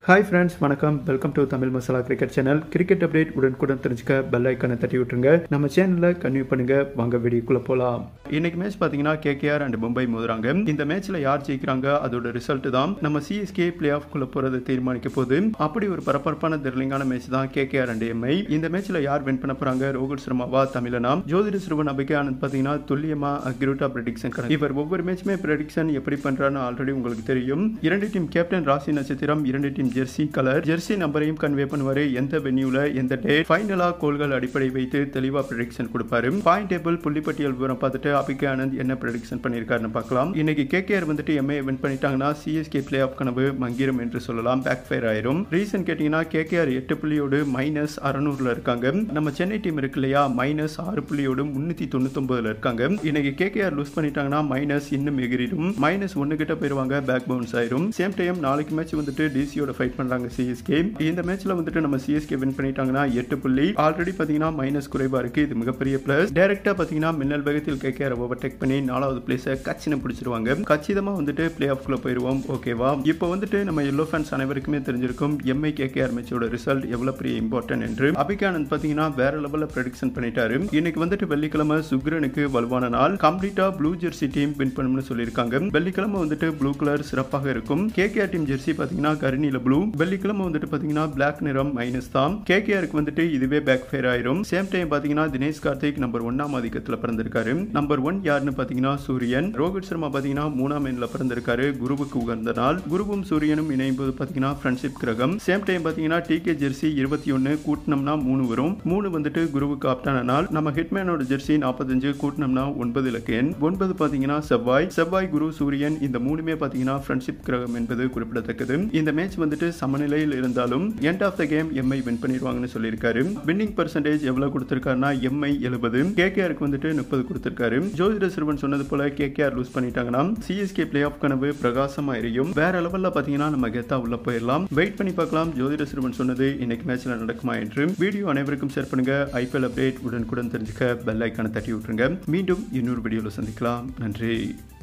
hi friends வணக்கம் welcome to Tamil masala cricket channel cricket update உடனுக்குடன் தெரிஞ்சுக்க பெல் ஐக்கானை தட்டி விட்டுருங்க நம்ம சேனலில் கன்வியூ பண்ணுங்க வாங்க வீடியோக்குள்ள போலாம் இன்னைக்கு மேட்ச் பார்த்தீங்கன்னா கேகேஆர் அண்ட் மும்பை மோதுறாங்க இந்த மேட்ச்ல யார் ஜெயிக்கிறாங்க அதோட ரிசல்ட் தான் நம்ம சிஎஸ்கே பிளே ஆஃப் குள்ள போறது தீர்மானிக்க போகுது அப்படி ஒரு பரபரப்பான திர்லிங்கான மேட்ச் தான் கேகேஆர் அண்ட் எம்ஐ இந்த மேட்ச்ல யார் வின் பண்ண போறாங்க ரோஹித் சர்மாவா தமிழனா ஜோதிட சிறுவன் அபிகே ஆனந்த் பார்த்தீங்கன்னா துல்லியமா அக்யூரேட்டா ப்ரெடிக்ஷன் இவர் ஒவ்வொரு மேட்ச்மே ப்ரெடிக்ஷன் எப்படி பண்றான்னு ஆல்ரெடி உங்களுக்கு தெரியும் இரண்டு டீம் கேப்டன் ராசி நட்சத்திரம் இரண்டு டீம் ஜெர்சி கலர் ஜெர்சி நம்பரையும் கன்வே பண்ணுவாரு எந்த வென்யூல எந்த டேட் ஃபைனலா கோல்கள் அடிப்படை வைத்து தெளிவா ப்ரெடிக்ஷன் கொடுப்பாரு பாயிண்ட் டேபிள் புள்ளிப்பட்டியல் விவரம் பார்த்துட்டு அபிகே ஆனந்த் என்ன ப்ரெடிக்ஷன் பண்ணியிருக்காருன்னு பார்க்கலாம் இன்னைக்கு கேகேஆர் வந்துட்டு எம்ஏ வின் பண்ணிட்டாங்கன்னா சிஎஸ்கே பிளே ஆஃப் கனவு மங்கிரும் என்று சொல்லலாம் பேக் ஃபயர் ஆயிரும் ரீசன் கேட்டீங்கன்னா கேகேஆர் எட்டு புள்ளியோடு மைனஸ் அறுநூறுல இருக்காங்க நம்ம சென்னை டீம் இருக்கு இல்லையா மைனஸ் ஆறு புள்ளியோடு முன்னூத்தி தொண்ணூத்தொன்பதுல இருக்காங்க இன்னைக்கு கேகேஆர் லூஸ் பண்ணிட்டாங்கன்னா மைனஸ் இன்னும் எகிரிடும் மைனஸ் ஒன்னு கிட்ட போயிருவாங்க பேக் பவுன்ஸ் ஆயிரும் சேம் டைம் நாளைக்கு மேட்ச் வந்துட்டு டிசியோட ஃபைட் பண்றாங்க சிஎஸ்கே இந்த மேட்ச்ல வந்துட்டு நம்ம சிஎஸ்கே வின் பண்ணிட்டாங்கன்னா எட்டு புள்ளி ஆல்ரெடி பாத்தீங்கன்னா மைனஸ் குறைவா இருக்கு இது மிகப்பெரிய பிளஸ் டைரக்டா பாத்தீங்கன்னா மின்னல் வேகத்தில் கேகேஆர் ஓவர்டேக் பண்ணி நாலாவது பிளேஸை கச்சின பிடிச்சிருவாங்க கச்சிதமா வந்துட்டு பிளே ஆஃப் குள்ள போயிருவோம் ஓகேவா இப்போ வந்துட்டு நம்ம எல்லோ ஃபேன்ஸ் அனைவருக்குமே தெரிஞ்சிருக்கும் எம்ஐ கேகேஆர் மேட்சோட ரிசல்ட் எவ்வளவு பெரிய இம்பார்ட்டன்ட் என்று அபிகானந்த் பாத்தீங்கன்னா வேற லெவல்ல ப்ரெடிக்ஷன் பண்ணிட்டாரு இன்னைக்கு வந்துட்டு வெள்ளிக்கிழமை சுக்ரனுக்கு வலுவான நாள் கம்ப்ளீட்டா ப்ளூ ஜெர்சி டீம் வின் பண்ணணும்னு சொல்லியிருக்காங்க வெள்ளிக்கிழமை வந்துட்டு ப்ளூ கலர் சிறப்பாக இருக்கும் கேகேஆர் டீம் ஜெர்சி பாத்தீங்கன்னா கருநீல ப்ளூ வெள்ளிக்கிழமை வந்துட்டு பாத்தீங்கன்னா பிளாக் நிறம் மைனஸ் தான் கேகேஆருக்கு வந்துட்டு இதுவே பேக் ஃபேர் ஆயிரும் சேம் டைம் பாத்தீங்கன்னா தினேஷ் கார்த்திக் நம்பர் ஒன்னாம் ஆதிக்கத்துல பிறந்திருக்காரு நம்பர் ஒன் யாருன்னு பாத்தீங்கன்னா சூரியன் ரோஹித் சர்மா பாத்தீங்கன்னா மூணாம் எண்ணில் பிறந்திருக்காரு குருவுக்கு உகந்த நாள் குருவும் சூரியனும் இணையும் போது பாத்தீங்கன்னா ஃப்ரெண்ட்ஷிப் கிரகம் சேம் டைம் பாத்தீங்கன்னா டி கே ஜெர்சி இருபத்தி ஒன்னு கூட்டினம்னா மூணு வரும் மூணு வந்துட்டு குருவுக்கு ஆப்டான நாள் நம்ம ஹிட்மேனோட ஜெர்சி நாற்பத்தஞ்சு கூட்டினம்னா ஒன்பது இலக்கு எண் ஒன்பது பாத்தீங்கன்னா செவ்வாய் செவ்வாய் குரு சூரியன் இந்த மூணுமே பாத்தீங்கன்னா ஃப்ரெண்ட்ஷிப் கிரகம் என்பது குறிப்பிடத்தக்கது இந்த மேட்ச் வந்துட்டு சமநிலையில் இருந்தாலும் end of the game MI win பண்ணிடுவாங்கன்னு சொல்லியிருக்காரு வின்னிங் பர்சன்டேஜ் எவ்வளவு கொடுத்திருக்காருன்னா எம்ஐ எழுபது கேகேஆருக்கு வந்துட்டு முப்பது கொடுத்திருக்காரு ஜோதிட சிறுவன் சொன்னது போல கேகேஆர் லூஸ் பண்ணிட்டாங்கன்னா சிஎஸ்கே பிளே ஆஃப் கனவு பிரகாசமா எரியும் வேற லெவல்ல பாத்தீங்கன்னா நம்ம கெத்தா உள்ள போயிடலாம் வெயிட் பண்ணி பார்க்கலாம் ஜோதிட சிறுவன் சொன்னது இன்னைக்கு மேட்ச்ல நடக்குமா என்று வீடியோ அனைவருக்கும் ஷேர் பண்ணுங்க ஐபிஎல் அப்டேட் உடனுக்குடன் தெரிஞ்சுக்க பெல் ஐக்கான தட்டி விட்டுருங்க மீண்டும் இன்னொரு வீடியோல சந்திக்கலாம் நன்றி